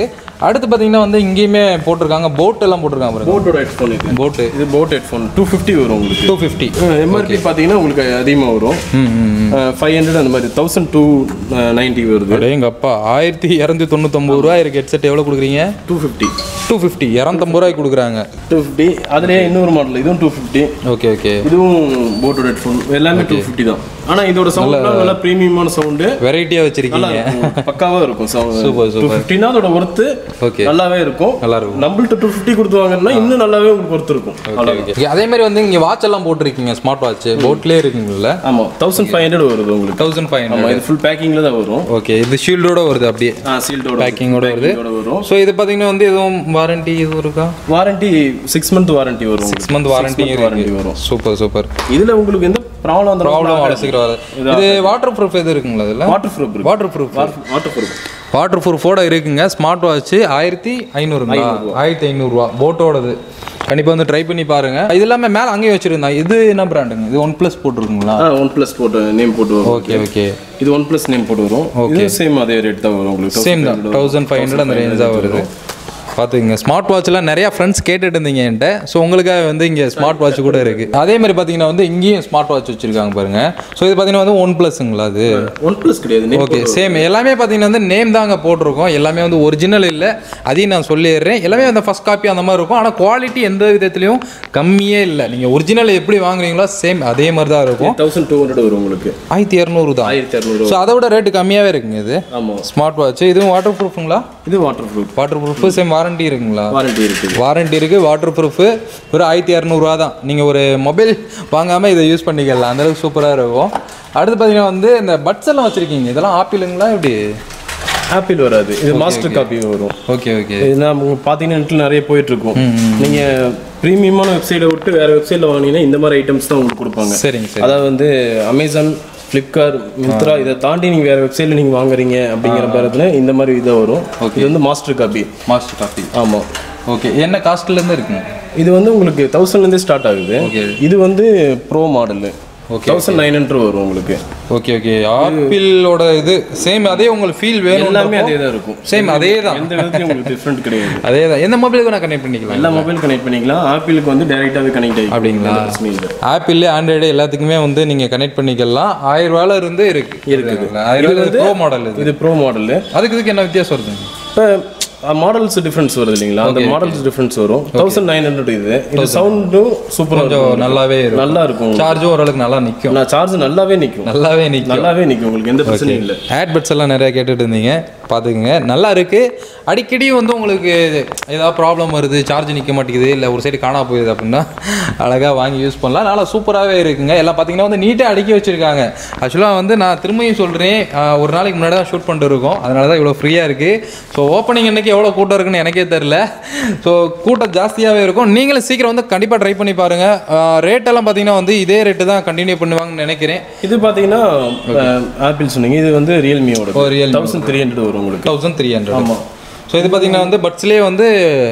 அடுத்து பார்த்தீங்கன்னா வந்து இங்கேயுமே போட்டிருக்காங்க போட் எல்லாம் போட்டிருக்காங்க பாருங்க போட்டோட ஹெட்ஃபோன் இது போட்டு இது போட் ஹெட்ஃபோன் டூ ஃபிஃப்டி வரும் உங்களுக்கு டூ ஃபிஃப்டி எம்ஆர்பி பார்த்தீங்கன்னா உங்களுக்கு அதிகமாக வரும் ஃபைவ் ஹண்ட்ரட் அந்த மாதிரி தௌசண்ட் டூ நைன்ட்டி வருது எங்க அப்பா ஆயிரத்தி இரநூத்தி தொண்ணூத்தொம்பது ரூபா இருக்கு ஹெட்செட் எவ்வளோ கொடுக்குறீங்க டூ ஃபிஃப்டி டூ ஃபிஃப்டி இரநூத்தம்பது ரூபாய்க்கு கொடுக்குறாங்க டூ ஃபிஃப்டி அதுலேயே இன்னொரு மாடல் இதுவும் டூ ஃபிஃப்டி ஓகே ஓகே இதுவும் போட்டோட ஹெட்ஃபோன் எல்லாமே டூ ஃபிஃப்டி தான் ஆனால் இதோட சவுண்ட் நல்லா ப்ரீமியமான சவுண்டு வெரைட்டியாக வச்சிருக்கீங்க பக்காவா இருக்கும் சவுண்ட் Super, டூ ஃபிஃப்டினா அதோட ஒர்த்து ஓகே நல்லாவே இருக்கும் நல்லா இருக்கும் நம்மள்ட்ட டூ ஃபிஃப்டி கொடுத்து வாங்கினா இன்னும் நல்லாவே உங்களுக்கு ஒர்த்து இருக்கும் அவ்வளோ ஓகே அதே மாதிரி வந்து இங்கே வாட்ச் எல்லாம் போட்டிருக்கீங்க ஸ்மார்ட் வாட்ச் போட்லேயே இருக்குங்கல்ல ஆமாம் தௌசண்ட் ஃபைவ் ஹண்ட்ரட் வருது உங்களுக்கு தௌசண்ட் ஃபைவ் ஆமாம் இது ஃபுல் பேக்கிங்கில் தான் வரும் ஓகே இது ஷீல்டோட வருது அப்படியே ஆ சீல்டோட பேக்கிங்கோட வருது வரும் ஸோ இது பார்த்தீங்கன்னா வந்து எதுவும் வாரண்டி எதுவும் இருக்கா வாரண்டி சிக்ஸ் மந்த் வாரண்டி வரும் சிக்ஸ் மந்த் வாரண்டி வாரண்டி இருக்கு வரும் சூப்பர் சூப்பர் இதுல உங்களுக்கு எந்த ப்ராப்ளம் வந்து ப்ராப்ளம் அவ்வளோ சீக்கிரம் வராது இது வாட்டர் ப்ரூஃப் எது இருக்குங்களா இதில் வாட்டர் ப்ரூஃப் இருக்கு water proof water proof water ப்ரூஃபோட இருக்குங்க ஸ்மார்ட் வாட்ச் ஆயிரத்தி ஐநூறுங்களா ஆயிரத்தி ஐநூறுரூவா போட்டோடது கண்டிப்பாக வந்து ட்ரை பண்ணி பாருங்க இது எல்லாமே மேலே அங்கேயும் வச்சிருந்தாங்க இது என்ன பிராண்டுங்க இது ஒன் ப்ளஸ் போட்டிருக்குங்களா ஆ ஒன் ப்ளஸ் போட்டு நேம் போட்டு வரும் ஓகே ஓகே இது ஒன் ப்ளஸ் நேம் போட்டு வரும் இது சேம் அதே ரேட் தான் வரும் உங்களுக்கு சேம் தான் தௌசண்ட் ஃபைவ் ஹண்ட்ரட் அந்த ரேஞ்ச் தான் வருது பார்த்துக்குங்க ஸ்மார்ட் வாட்ச்லாம் நிறையா ஃப்ரெண்ட்ஸ் கேட்டுட்டு இருந்தீங்க என்கிட்ட ஸோ உங்களுக்காக வந்து இங்கே ஸ்மார்ட் வாட்ச் கூட இருக்குது அதே மாதிரி பார்த்தீங்கன்னா வந்து இங்கேயும் ஸ்மார்ட் வாட்ச் வச்சுருக்காங்க பாருங்க ஸோ இது பார்த்தீங்கன்னா வந்து ஒன் ப்ளஸ்ங்களா அது ஒன் ப்ளஸ் கிடையாது நேம் ஓகே சேம் எல்லாமே பார்த்தீங்கன்னா வந்து நேம் தாங்க போட்டிருக்கோம் எல்லாமே வந்து ஒரிஜினல் இல்லை அதையும் நான் சொல்லிடுறேன் எல்லாமே அந்த ஃபஸ்ட் காப்பி அந்த மாதிரி இருக்கும் ஆனால் குவாலிட்டி எந்த விதத்துலையும் கம்மியே இல்லை நீங்கள் ஒரிஜினல் எப்படி வாங்குறீங்களோ சேம் அதே மாதிரி தான் இருக்கும் தௌசண்ட் டூ ஹண்ட்ரட் வரும் உங்களுக்கு ஆயிரத்தி இரநூறு தான் ஆயிரத்தி இரநூறு ஸோ அதை விட ரேட்டு கம்மியாகவே இருக்குங்க இது ஆமாம் ஸ்மார்ட் வாட்ச் இதுவும் வாட்டர் ப்ரூஃபுங்களா இது water proof water proof same warranty இருக்குங்களா வாரண்டி இருக்குது வாரண்டி இருக்குது வாட்டர் ப்ரூஃபு ஒரு ஆயிரத்தி இரநூறுவா தான் நீங்கள் ஒரு மொபைல் வாங்காமல் இதை யூஸ் பண்ணிக்கலாம் அந்தளவுக்கு சூப்பராக இருக்கும் அடுத்து பார்த்தீங்கன்னா வந்து இந்த பட்ஸ் எல்லாம் வச்சுருக்கீங்க இதெல்லாம் ஆப்பிளுங்களா எப்படி ஆப்பிள் வராது இது மாஸ்டர் காப்பி வரும் ஓகே ஓகே இதெல்லாம் உங்களுக்கு பார்த்தீங்கன்னா நெட்டில் நிறைய போயிட்டு இருக்கும் நீங்கள் ப்ரீமியமான வெப்சைட்டை விட்டு வேற வெப்சைட்டில் வாங்கினீங்கன்னா இந்த மாதிரி ஐட்டம்ஸ் தான் உங்களுக்கு கொடுப்பாங்க சரிங்க சரி அதாவது வந்து அமேசான் ஃப்ளிப்கார்ட் மிந்த்ரா இதை தாண்டி நீங்கள் வேறு வெப்சைட்டில் நீங்கள் வாங்குறீங்க அப்படிங்கிற பேரத்தில் இந்த மாதிரி இதாக வரும் இது வந்து மாஸ்டர் காப்பி மாஸ்டர் காப்பி ஆமாம் ஓகே என்ன காஸ்ட்லேருந்து இருக்குங்க இது வந்து உங்களுக்கு தௌசண்ட்லேருந்தே ஸ்டார்ட் ஆகுது ஓகே இது வந்து pro model thousand nine hundred வரும் உங்களுக்கு ஓகே ஓகே ஆப்பிளோட இது சேம் அதே உங்களுக்கு ஃபீல் வேணும் எல்லாமே அதே தான் இருக்கும் சேம் அதே தான் எந்த விதத்துலையும் உங்களுக்கு டிஃப்ரெண்ட் கிடையாது அதே தான் எந்த மொபைலுக்கு நான் கனெக்ட் பண்ணிக்கலாம் எல்லா மொபைல் கனெக்ட் பண்ணிக்கலாம் ஆப்பிளுக்கு வந்து டேரெக்டாகவே கனெக்ட் ஆகி அப்படிங்களா? பிரச்சனை இல்லை ஆப்பிள் ஆண்ட்ராய்டு எல்லாத்துக்குமே வந்து நீங்கள் கனெக்ட் பண்ணிக்கலாம் ஆயிரம் ரூபாயில இருந்து இருக்கு இருக்குது ஆயிரம் ரூபாய் ப்ரோ மாடல் இது இது ப்ரோ மாடலு அதுக்கு இதுக்கு என்ன வித்தியாசம் வருதுங்க இப்போ மாடல்ஸ் டிஃப்ரென்ஸ் வருது இல்லைங்களா அந்த மாடல்ஸ் டிஃப்ரென்ஸ் வரும் தௌசண்ட் நைன் ஹண்ட்ரட் இது இது சவுண்டும் சூப்பராக இருக்கும் கொஞ்சம் நல்லாவே இருக்கும் நல்லா இருக்கும் சார்ஜும் ஓரளவுக்கு நல்லா நிற்கும் நான் சார்ஜ் நல்லாவே நிற்கும் நல்லாவே நிற்கும் நல்லாவே நிற்கும் உங்களுக்கு எந்த பிரச்சனையும் இல்லை ஆட்பட்ஸ் எல்லாம் நிறைய கேட்டுட்டு இருந்தீங்க பார்த்துக்குங்க நல்லா இருக்கு அடிக்கடி வந்து உங்களுக்கு ஏதாவது ப்ராப்ளம் வருது சார்ஜ் நிற்க மாட்டேங்குது இல்லை ஒரு சைடு காணா போயிடுது அப்படின்னா அழகாக வாங்கி யூஸ் பண்ணலாம் நல்லா சூப்பராகவே இருக்குங்க எல்லாம் பார்த்தீங்கன்னா வந்து நீட்டாக அடுக்கி வச்சிருக்காங்க ஆக்சுவலாக வந்து நான் திரும்பியும் சொல்கிறேன் ஒரு நாளைக்கு முன்னாடி தான் ஷூட் பண்ணிட்டு இருக்கோம் அதனால தான் இவ்வளோ ஃப்ரீயாக இருக்குது ஸோ ஓப்பனிங் அன்னைக்கு எவ்வளோ கூட்டம் இருக்குன்னு எனக்கே தெரில ஸோ கூட்டம் ஜாஸ்தியாகவே இருக்கும் நீங்களும் சீக்கிரம் வந்து கண்டிப்பாக ட்ரை பண்ணி பாருங்கள் ரேட்டெல்லாம் பார்த்தீங்கன்னா வந்து இதே ரேட்டு தான் கண்டினியூ பண்ணுவாங்கன்னு நினைக்கிறேன் இது பார்த்தீங்கன்னா ஆப்பிள் சொன்னீங்க இது வந்து ரியல்மியோட ஓ, Realme. தௌசண்ட் த்ரீ ஹண்ட்ரட் வரும் உங்களுக்கு தௌசண்ட் த்ரீ ஹண்ட்ரட் ஆமாம் ஸோ இது பார்த்தீங்கன்னா வந்து பட்ஸ்லேயே வந்து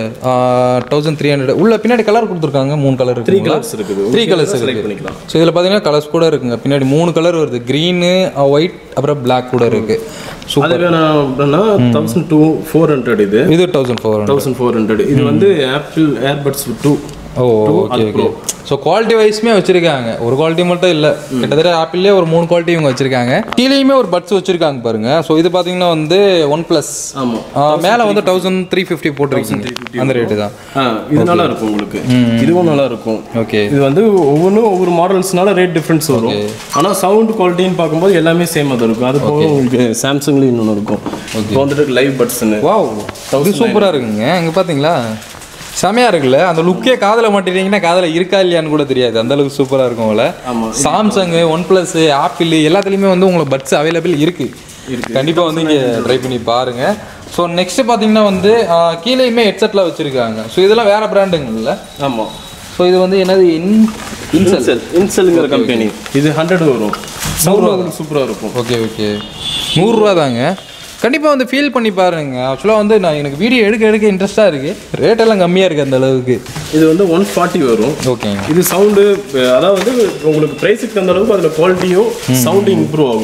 தௌசண்ட் த்ரீ ஹண்ட்ரட் உள்ள பின்னாடி கலர் கொடுத்துருக்காங்க மூணு கலர் த்ரீ இருக்கு கலர்ஸ் இருக்குது த்ரீ கலர்ஸ் செலக்ட் இருக்கு பண்ணிக்கலாம் ஸோ இதில் பார்த்தீங்கன்னா கலர்ஸ் கூட இருக்குங்க பின்னாடி மூணு கலர் வருது க்ரீனு ஒயிட் அப்புறம் பிளாக் கூட இருக்கு ஸோ அது வேணாம் அப்படின்னா தௌசண்ட் டூ ஃபோர் ஹண்ட்ரட் இது இது thousand four hundred thousand four hundred இது வந்து ஆப்பிள் ஏர்பட்ஸ் டூ ஓ ஓகே ஓகே ஸோ குவாலிட்டி வைஸ்மே வச்சிருக்காங்க ஒரு குவாலிட்டி மட்டும் இல்லை கிட்டத்தட்ட ஆப்பிள்லேயே ஒரு மூணு குவாலிட்டி இவங்க வச்சிருக்காங்க கீழேயுமே ஒரு பட்ஸ் வச்சிருக்காங்க பாருங்க ஸோ இது பார்த்தீங்கன்னா வந்து ஒன் ப்ளஸ் ஆமாம் மேலே வந்து தௌசண்ட் த்ரீ ஃபிஃப்டி போட்டிருக்கீங்க அந்த ரேட்டு தான் ஆ இது நல்லா இருக்கும் உங்களுக்கு இதுவும் நல்லா இருக்கும் ஓகே இது வந்து ஒவ்வொன்றும் ஒவ்வொரு மாடல்ஸ்னால ரேட் டிஃப்ரென்ஸ் வரும் ஆனால் சவுண்ட் குவாலிட்டின்னு பார்க்கும்போது எல்லாமே சேமாக தான் இருக்கும் அது போக உங்களுக்கு சாம்சங்லேயும் இன்னொன்று இருக்கும் இப்போ வந்துட்டு லைவ் பட்ஸ்னு வாவ் இது சூப்பராக இருக்குங்க இங்கே பார்த்தீங்களா செமையா இருக்குல்ல அந்த லுக்கே காதில் மாட்டிட்டீங்கன்னா காதில் இருக்கா இல்லையான்னு கூட தெரியாது அந்த அளவுக்கு சூப்பராக இருக்கும் உங்களை ஆமாம் சாம்சங் ஒன் ப்ளஸ் ஆப்பிள் எல்லாத்துலேயுமே வந்து உங்களுக்கு பட்ஸ் அவைலபிள் இருக்கு கண்டிப்பாக வந்து இங்கே ட்ரை பண்ணி பாருங்க ஸோ நெக்ஸ்ட் பார்த்தீங்கன்னா வந்து ஆ, கீழேயுமே ஹெட்செட்லாம் வச்சுருக்காங்க ஸோ இதெல்லாம் வேற பிராண்டுங்கள்ல ஆமாம் ஸோ இது வந்து என்னது இன் இன்செல் இன்செல் இன்செல்ங்கிற கம்பெனி இது ஹண்ட்ரட் வரும் சவுண்ட் சூப்பராக இருக்கும் ஓகே ஓகே நூறுரூவா தாங்க கண்டிப்பாக வந்து ஃபீல் பண்ணி பாருங்க ஆக்சுவலாக வந்து நான் எனக்கு வீடியோ எடுக்க எடுக்க இன்ட்ரெஸ்ட்டாக இருக்குது ரேட் எல்லாம் கம்மியாக இருக்குது அந்த அளவுக்கு இது வந்து ஒன் ஃபார்ட்டி வரும் ஓகேங்க இது சவுண்டு அதாவது உங்களுக்கு ப்ரைஸுக்கு தகுந்த அளவுக்கு அதில் குவாலிட்டியும் சவுண்டு இம்ப்ரூவ் ஆகும்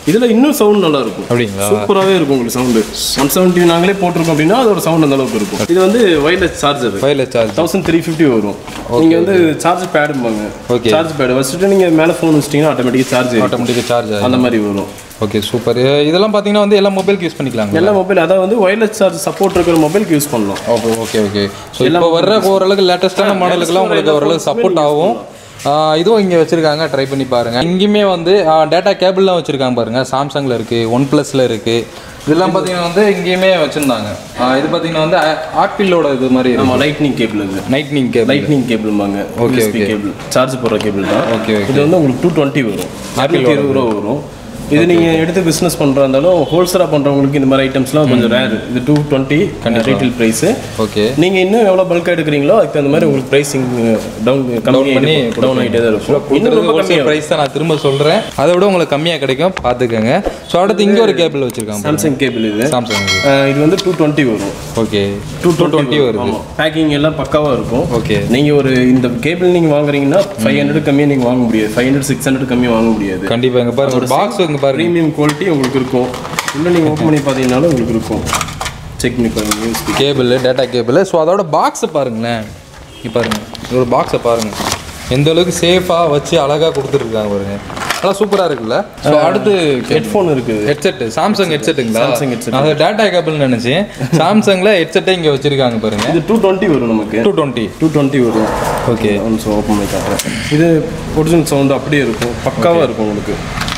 இதுல இன்னும் சவுண்ட் நல்லா இருக்கும் அப்படிங்களா? சூப்பராகவே இருக்கும் உங்களுக்கு சவுண்டு ஒன் செவன்ட்டி நாங்களே போட்டிருக்கோம் அப்படின்னா அதோட சவுண்ட் அந்த அளவுக்கு இருக்கும் இது வந்து wireless charger wireless charge thousand three fifty வரும் நீங்க வந்து சார்ஜ் பேடும்பாங்க Okay. சார்ஜ் பேடு வச்சுட்டு நீங்க மேல ஃபோன் வச்சிட்டீங்கன்னா ஆட்டோமேட்டிக்காக சார்ஜ் ஆட்டோமேட்டிக்காக சார்ஜ் ஆகும் அந்த மாதிரி வரும் ஓகே சூப்பர் இதெல்லாம் பார்த்தீங்கன்னா வந்து எல்லா மொபைலுக்கு யூஸ் பண்ணிக்கலாங்க எல்லா மொபைல் அதாவது வந்து ஒயர்லெஸ் சார்ஜ் சப்போர்ட் இருக்கிற மொபைலுக்கு யூஸ் பண்ணலாம் ஓகே ஓகே ஓகே ஸோ இப்போ வர்ற ஓரளவுக்கு லேட்டஸ்ட்டான மாடலுக்குலாம் உங்களுக்கு ஓரளவுக்கு சப்போர்ட் ஆகும் ஆ, இதுவும் இங்கே வச்சுருக்காங்க ட்ரை பண்ணி பாருங்கள் இங்கேயுமே வந்து டேட்டா கேபிள்லாம் வச்சுருக்காங்க பாருங்கள் சாம்சங்கில் இருக்குது ஒன் ப்ளஸில் இருக்குது இதெல்லாம் பார்த்தீங்கன்னா வந்து இங்கேயுமே வச்சுருந்தாங்க இது பார்த்தீங்கன்னா வந்து ஆப்பிளோட இது மாதிரி ஆமா லைட்னிங் கேபிள் இது நைட்னிங் கேபிள் லைட்னிங் கேபிள்பாங்க Okay, யூஎஸ்பி கேபிள் சார்ஜ் போடுற கேபிள் தான் Okay, okay. இது வந்து உங்களுக்கு டூ டுவெண்ட்டி வரும் இரநூத்தி இருபது ரூபா வரும் இது நீங்க எடுத்து பிசினஸ் பண்றதா இருந்தாலும் ஹோல்சேலா பண்றவங்களுக்கு இந்த மாதிரி ஐட்டம்ஸ்லாம் கொஞ்சம் ரேர் இது two twenty retail price okay நீங்க இன்னும் எவ்வளவு பல்கா எடுக்கிறீங்களோ அதுக்கு தகுந்த மாதிரி உங்களுக்கு பிரைசிங் டவுன் கம்மி பண்ணி டவுன் ஆகிட்டே தான் இருக்கும் இன்னும் ரொம்ப ஹோல்சேல் கம்மியாக ப்ரைஸ் தான் நான் திரும்ப சொல்கிறேன் அதை விட உங்களுக்கு கம்மியாக கிடைக்கும் பார்த்துக்கோங்க ஸோ அடுத்து இங்கே ஒரு கேபிள் வச்சுருக்காங்க சாம்சங் கேபிள் இது சாம்சங் அஹ் இது வந்து டூ டுவெண்ட்டி வரும் ஓகே டூ டூ டுவெண்ட்டி வருது பேக்கிங் எல்லாம் பக்காவா இருக்கும் ஓகே நீங்க ஒரு இந்த கேபிள் நீங்க வாங்குறீங்கன்னா ஃபைவ் ஹண்ட்ரட் கம்மியாக நீங்க வாங்க முடியாது ஃபைவ் ஹண்ட்ரட் சிக்ஸ் ஹண்ட்ரட் கம்மியாக வாங்க முடியாது கண்டிப்பாக இங்கே பாருங்க ஒரு பாக்ஸ் இங்கே பாருங்க ப்ரீமியம் குவாலிட்டி உங்களுக்கு இருக்கும் இன்னும் நீங்கள் ஓப்பன் பண்ணி பார்த்தீங்கன்னாலும் உங்களுக்கு இருக்கும் செக் பண்ணி பாருங்க USB cable data cable so அதோட பாக்ஸை பாருங்களேன் இப்போ பாருங்க இதோட பாக்ஸை பாருங்க எந்த அளவுக்கு சேஃபாக வச்சு அழகாக கொடுத்துருக்காங்க பாருங்க நல்லா சூப்பராக இருக்குல்ல ஸோ அடுத்து ஹெட்ஃபோன் இருக்குது ஹெட்செட் சாம்சங் ஹெட்செட்டுங்களா Samsung headset. நான் டேட்டா கேபிள்னு நினச்சேன் சாம்சங்கில் ஹெட்செட்டே இங்கே வச்சிருக்காங்க பாருங்க இது டூ டுவெண்ட்டி வரும் நமக்கு டூ டுவெண்ட்டி டூ டுவெண்ட்டி வரும் ஓகே ஒன்ஸ் ஓப்பன் பண்ணி காட்டுறேன் இது ஒரிஜினல் சவுண்ட் அப்படியே இருக்கும் பக்காவாக இருக்கும் உங்களுக்கு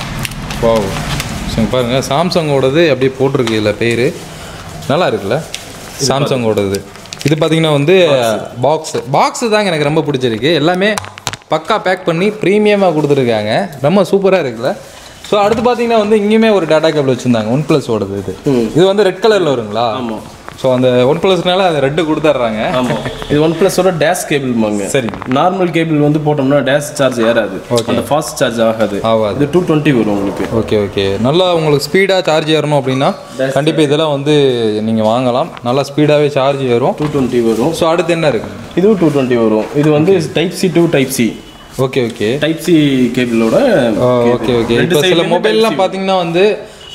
வாவ் ஸோ பாருங்க சாம்சங்கோடது அப்படியே போட்டிருக்கு இதில் பேர் நல்லா இருக்குல்ல சாம்சங்கோடது இது பார்த்தீங்கன்னா வந்து பாக்ஸ் பாக்ஸ் தாங்க எனக்கு ரொம்ப பிடிச்சிருக்கு எல்லாமே பக்கா பேக் பண்ணி ப்ரீமியமாக கொடுத்துருக்காங்க ரொம்ப சூப்பராக இருக்குல்ல ஸோ அடுத்து பார்த்தீங்கன்னா வந்து இங்கேயுமே ஒரு டேட்டா கேபிள் வச்சுருந்தாங்க ஒன் ப்ளஸ் ஓடது இது இது வந்து ரெட் கலரில் வருங்களா ஆமாம் ஸோ அந்த ஒன் ப்ளஸ்னால அது ரெட்டு கொடுத்துட்றாங்க ஆமாம் இது ஒன் ப்ளஸோட டேஷ் கேபிள்பாங்க சரி நார்மல் கேபிள் வந்து போட்டோம்னா டேஷ் சார்ஜ் ஏறாது அந்த ஃபாஸ்ட் சார்ஜ் ஆகாது ஆகாது இது டூ டுவெண்ட்டி வரும் உங்களுக்கு ஓகே ஓகே நல்லா உங்களுக்கு ஸ்பீடாக சார்ஜ் ஏறணும் அப்படின்னா கண்டிப்பாக இதெல்லாம் வந்து நீங்கள் வாங்கலாம் நல்லா ஸ்பீடாகவே சார்ஜ் ஏறும் டூ டுவெண்ட்டி வரும் ஸோ அடுத்து என்ன இருக்கு இதுவும் டூ டுவெண்ட்டி வரும் இது வந்து type C to type C okay okay type C கேபிளோட ஓகே ஓகே இப்போ சில மொபைல்லாம் பார்த்தீங்கன்னா வந்து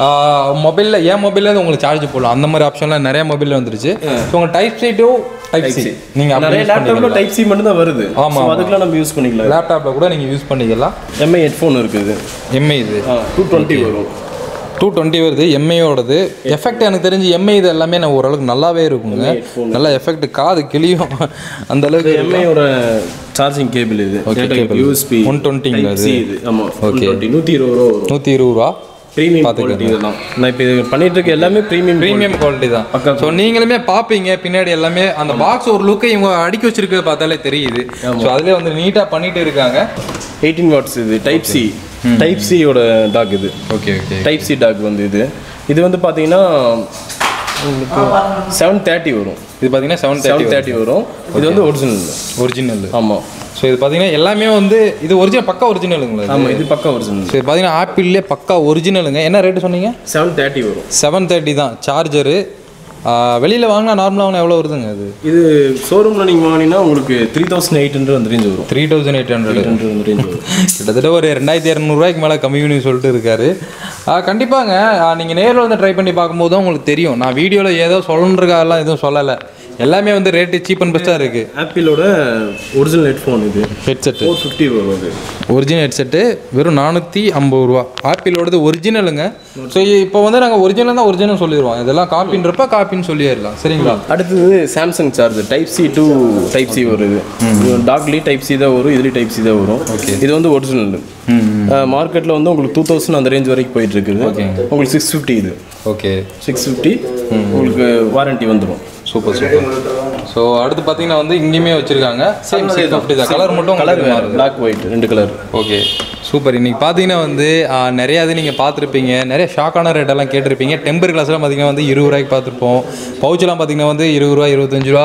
மொபைலில் என் மொபைலில் உங்களுக்கு சார்ஜ் போடலாம் அந்த மாதிரி ஆப்ஷன்லாம் நிறைய மொபைலில் வந்துருச்சு ஸோ உங்கள் type C to type C நீங்கள் நிறைய அப்படியே லேப்டாப்ல டைப் சி மட்டும் தான் வருது ஆமா, So அதுக்கெல்லாம் நம்ம யூஸ் பண்ணிக்கலாம் லேப்டாப்பில் கூட நீங்கள் யூஸ் பண்ணிக்கலாம் எம்ஐ ஹெட்ஃபோன் இருக்குது எம்ஐ இது டூ டுவெண்ட்டி வரும் டூ டுவெண்ட்டி வருது எம்ஐயோடது எஃபெக்ட் எனக்கு தெரிஞ்சு எம்ஐ இது எல்லாமே நான் ஓரளவுக்கு நல்லாவே இருக்குங்க நல்லா எஃபெக்ட் காது கிளியும் அந்த அளவுக்கு எம்ஐயோட சார்ஜிங் கேபிள் இது யூஎஸ்பி 120 ங்களா சி இது ஆமா ஓகே நூற்றி இருபது ரூபா வரும் நூற்றி இருபது ரூபா ப்ரீமியம் குவாலிட்டி இதெல்லாம் நான் இப்போ இது பண்ணிட்டு இருக்க எல்லாமே ப்ரீமியம் ப்ரீமியம் குவாலிட்டி தான் ஸோ நீங்களுமே பார்ப்பீங்க பின்னாடி எல்லாமே அந்த பாக்ஸ் ஒரு லுக்கை இவங்க அடுக்கி வச்சிருக்கிறத பார்த்தாலே தெரியுது ஸோ அதுலேயே வந்து நீட்டாக பண்ணிட்டு இருக்காங்க எயிட்டீன் வாட்ஸ் இது டைப் சி டைப் சியோட டாக் இது okay okay type C dock வந்து இது இது வந்து பார்த்தீங்கன்னா உங்களுக்கு செவன் தேர்ட்டி வரும் இது பார்த்தீங்கன்னா செவன் செவன் தேர்ட்டி தேர்ட்டி வரும் இது வந்து ஒரிஜினல் ஒரிஜினல் ஆமாம் ஸோ இது பார்த்தீங்கன்னா எல்லாமே வந்து இது ஒரிஜினல் பக்கா ஒரிஜினலுங்களா இது? ஆமாம் இது பக்கா ஒரிஜினல் ஸோ இது பார்த்தீங்கன்னா ஆப்பிள்லேயே பக்கா ஒரிஜினலுங்க என்ன ரேட்டு சொன்னீங்க செவன் தேர்ட்டி வரும் செவன் தேர்ட்டி தான் சார்ஜரு வெளியில் வாங்கினா நார்மலாக வாங்கினா எவ்வளோ வருதுங்க அது இது ஷோரூமில் நீங்கள் வாங்கினீங்கன்னா உங்களுக்கு த்ரீ தௌசண்ட் எயிட் ஹண்ட்ரட் அந்த ரேஞ்ச் வரும் three thousand eight hundred eight hundred அந்த ரேஞ்ச் வரும் கிட்டத்தட்ட ஒரு ரெண்டாயிரத்தி இரநூறுவாய்க்கு மேலே கம்மி பண்ணி சொல்லிட்டு இருக்காரு ஆ, கண்டிப்பாங்க நீங்கள் நேரில் வந்து ட்ரை பண்ணி பார்க்கும்போது தான் உங்களுக்கு தெரியும் நான் வீடியோவில் ஏதோ சொல்லணுன்றக்காகலாம் எதுவும் சொல்லலை எல்லாமே வந்து ரேட்டு சீப் அண்ட் பெஸ்ட்டாக இருக்குது ஆப்பிளோட ஒரிஜினல் ஹெட்ஃபோன் இது ஹெட்செட்டு ஃபோர் ஃபிஃப்டி வரும் அது ஒரிஜினல் ஹெட்செட்டு வெறும் நானூற்றி ஐம்பது ரூபா ஆப்பிளோடது ஒரிஜினலுங்க ஸோ இப்போ வந்து நாங்கள் ஒரிஜினல் தான் ஒரிஜினல் சொல்லிடுவோம் இதெல்லாம் காப்பின்றப்ப காப்பின்னு சொல்லிடலாம் சரிங்களா அடுத்தது Samsung charger type C to type C வருது டாக்லி டைப் சி தான் வரும் இதுலேயும் டைப் சி தான் வரும் இது வந்து ஒரிஜினல் மார்க்கெட்டில் வந்து உங்களுக்கு டூ தௌசண்ட் அந்த ரேஞ்ச் வரைக்கும் போயிட்டு இருக்குது உங்களுக்கு சிக்ஸ் ஃபிஃப்டி இது ஓகே சிக்ஸ் ஃபிஃப்டி உங்களுக்கு வாரண்டி வந்துடும் சூப்பர் சூப்பர் ஸோ அடுத்து பார்த்தீங்கன்னா வந்து இங்கேயுமே வச்சுருக்காங்க சேம் சிக்ஸ் ஃபிஃப்டி தான் கலர் மட்டும் கலர் கலர் மாறுது பிளாக் ஒயிட் ரெண்டு கலர் ஓகே சூப்பர் இன்னைக்கு பார்த்தீங்கன்னா வந்து ஆ, நிறைய இது நீங்கள் பார்த்துருப்பீங்க நிறைய ஷாக்கான ரேட்டெல்லாம் கேட்டிருப்பீங்க டெம்பர் கிளாஸ்லாம் பார்த்தீங்கன்னா வந்து இருபது ரூபாய்க்கு பார்த்துருப்போம் பவுச்செல்லாம் பார்த்தீங்கன்னா வந்து இருபது ரூபா இருபத்தஞ்சு ரூபா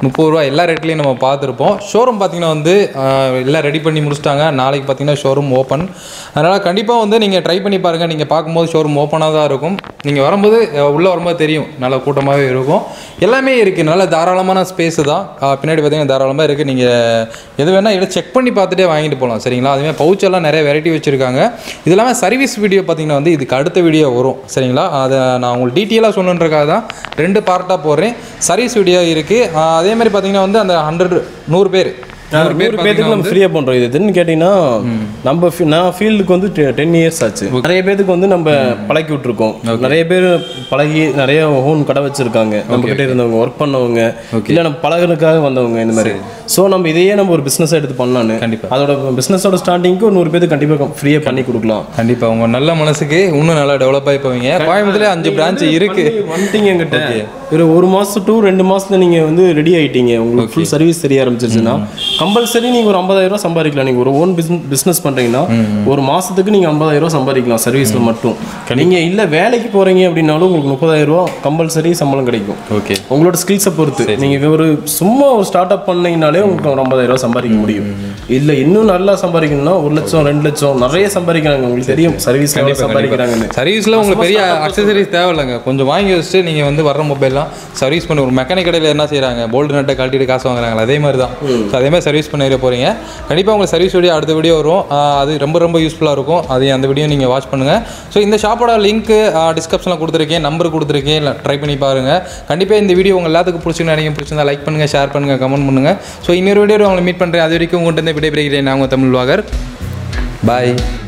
முப்பது ரூபா எல்லா ரேட்லேயும் நம்ம பார்த்துருப்போம் ஷோரூம் பார்த்தீங்கன்னா வந்து ஆஹ், எல்லாம் ரெடி பண்ணி முடிச்சிட்டாங்க நாளைக்கு பார்த்தீங்கன்னா ஷோரூம் ஓப்பன் அதனால் கண்டிப்பாக வந்து நீங்கள் ட்ரை பண்ணி பாருங்கள் நீங்கள் பார்க்கும்போது ஷோரூம் ஓப்பனாக தான் இருக்கும் நீங்கள் வரும்போது உள்ளே வரும்போது தெரியும் நல்ல கூட்டமாகவே இருக்கும் எல்லாமே இருக்குது நல்ல தாராளமான ஸ்பேஸ் தான் ஆஹ், பின்னாடி பார்த்தீங்கன்னா தாராளமாக இருக்குது நீங்கள் எது வேணால் இதை செக் பண்ணி பார்த்துட்டே வாங்கிட்டு போகலாம் சரிங்களா அதுமாதிரி பவுச் எல்லாம் நிறைய வெரைட்டி வச்சுருக்காங்க இது இல்லாமல் சர்வீஸ் வீடியோ பார்த்தீங்கன்னா வந்து இதுக்கு அடுத்த வீடியோ வரும் சரிங்களா அதை நான் உங்களுக்கு டீட்டெயிலாக சொல்லணுன்றக்காக தான் ரெண்டு பார்ட்டாக போடுறேன் சர்வீஸ் வீடியோ இருக்குது அதே மாதிரி பார்த்தீங்கன்னா வந்து அந்த ஹண்ட்ரட் நூறு பேர் நூறு பேர் நூறு பேத்துக்கு நம்ம ஃப்ரீயாக பண்ணுறோம் இது எதுன்னு கேட்டிங்கன்னா நம்ம fi- நான் ஃபீல்டுக்கு வந்து டென் இயர்ஸ் ஆச்சு நிறைய பேத்துக்கு வந்து நம்ம பழக்கி விட்டுருக்கோம் நிறைய பேர் பழகி நிறைய ஹோன் கடை வச்சிருக்காங்க நம்ம கிட்ட இருந்தவங்க ஒர்க் பண்ணவங்க இல்லை நம்ம பழகுறதுக்காக வந்தவங்க இந்த மாதிரி ஸோ நம்ம இதையே நம்ம ஒரு பிஸ்னஸாக எடுத்து பண்ணலான்னு கண்டிப்பா. அதோட பிஸ்னஸோட ஸ்டார்டிங்க்கு ஒரு நூறு பேருக்கு கண்டிப்பாக ஃப்ரீயாக பண்ணி கொடுக்கலாம் கண்டிப்பாக உங்கள் நல்ல மனசுக்கு இன்னும் நல்லா டெவலப் ஆகி போவீங்க கோயம்புத்தூர்ல அஞ்சு பிரான்ச் இருக்குது பண்ணி வந்துட்டீங்க என்கிட்ட ஒரு ஒரு மாசம் டு ரெண்டு மாசத்துல நீங்க வந்து ரெடி ஆயிட்டீங்க உங்களுக்கு ஃபுல் சர்வீஸ் தெரிய ஆரம்பிச்சிருச்சுன்னா கம்பல்சரி நீங்க ஒரு 50000 ரூபாய் சம்பாதிக்கலாம் நீங்க ஒரு ஓன் பிசினஸ் பண்றீங்கன்னா ஒரு மாசத்துக்கு நீங்க 50000 ரூபாய் சம்பாதிக்கலாம் சர்வீஸ்ல மட்டும் நீங்க இல்ல வேலைக்கு போறீங்க அப்படின்னாலும் உங்களுக்கு 30000 ரூபாய் கம்பல்சரி சம்பளம் கிடைக்கும் ஓகே உங்களோட ஸ்கில்ஸை பொறுத்து நீங்க ஒரு சும்மா ஒரு ஸ்டார்ட் அப் பண்ணீங்கனாலே உங்களுக்கு ஒரு 50000 ரூபாய் சம்பாதிக்க முடியும் இல்ல இன்னும் நல்லா சம்பாதிக்கணும்னா ஒரு லட்சம் ரெண்டு லட்சம் நிறைய சம்பாதிக்கிறாங்க உங்களுக்கு தெரியும் சர்வீஸ் சம்பாதிக்கிறாங்கன்னு சர்வீஸில் உங்களுக்கு பெரிய அக்சசரிஸ் தேவையில்லைங்க கொஞ்சம் வாங்கி வச்சுட்டு நீங்கள் வந்து வர்ற மொபைல்லாம் சர்வீஸ் பண்ணி ஒரு மெக்கானிக் கடையில் என்ன செய்கிறாங்க போல்டு நட்டை கழட்டிட்டு காசு வாங்குறாங்களா அதே மாதிரி தான் ஸோ அதே மாதிரி சர்வீஸ் பண்ணிட போகிறீங்க கண்டிப்பாக உங்களுக்கு சர்வீஸ் வீடியோ அடுத்த வீடியோ வரும் ஆஹ் அது ரொம்ப ரொம்ப யூஸ்ஃபுல்லாக இருக்கும் அது அந்த வீடியோ நீங்கள் வாட்ச் பண்ணுங்கள் ஸோ இந்த ஷாப்போட லிங்க் டிஸ்கிரிப்ஷனில் கொடுத்துருக்கேன் நம்பர் கொடுத்துருக்கேன் இல்லை ட்ரை பண்ணி பாருங்கள் கண்டிப்பாக இந்த வீடியோ உங்கள் எல்லாத்துக்கும் பிடிச்சிருந்து நினைக்க பிடிச்சிருந்தா லைக் பண்ணுங்கள் ஷேர் பண்ணுங்கள் கமெண்ட் பண்ணுங்கள் ஸோ இன்னொரு வீடியோ உங்களை மீட் பண்ணுறேன் அது வரைக்கும் உங்கள்கிட்ட விடைபெறுகிறேன் நான் உங்கள் தமிழ் வாகர் பாய்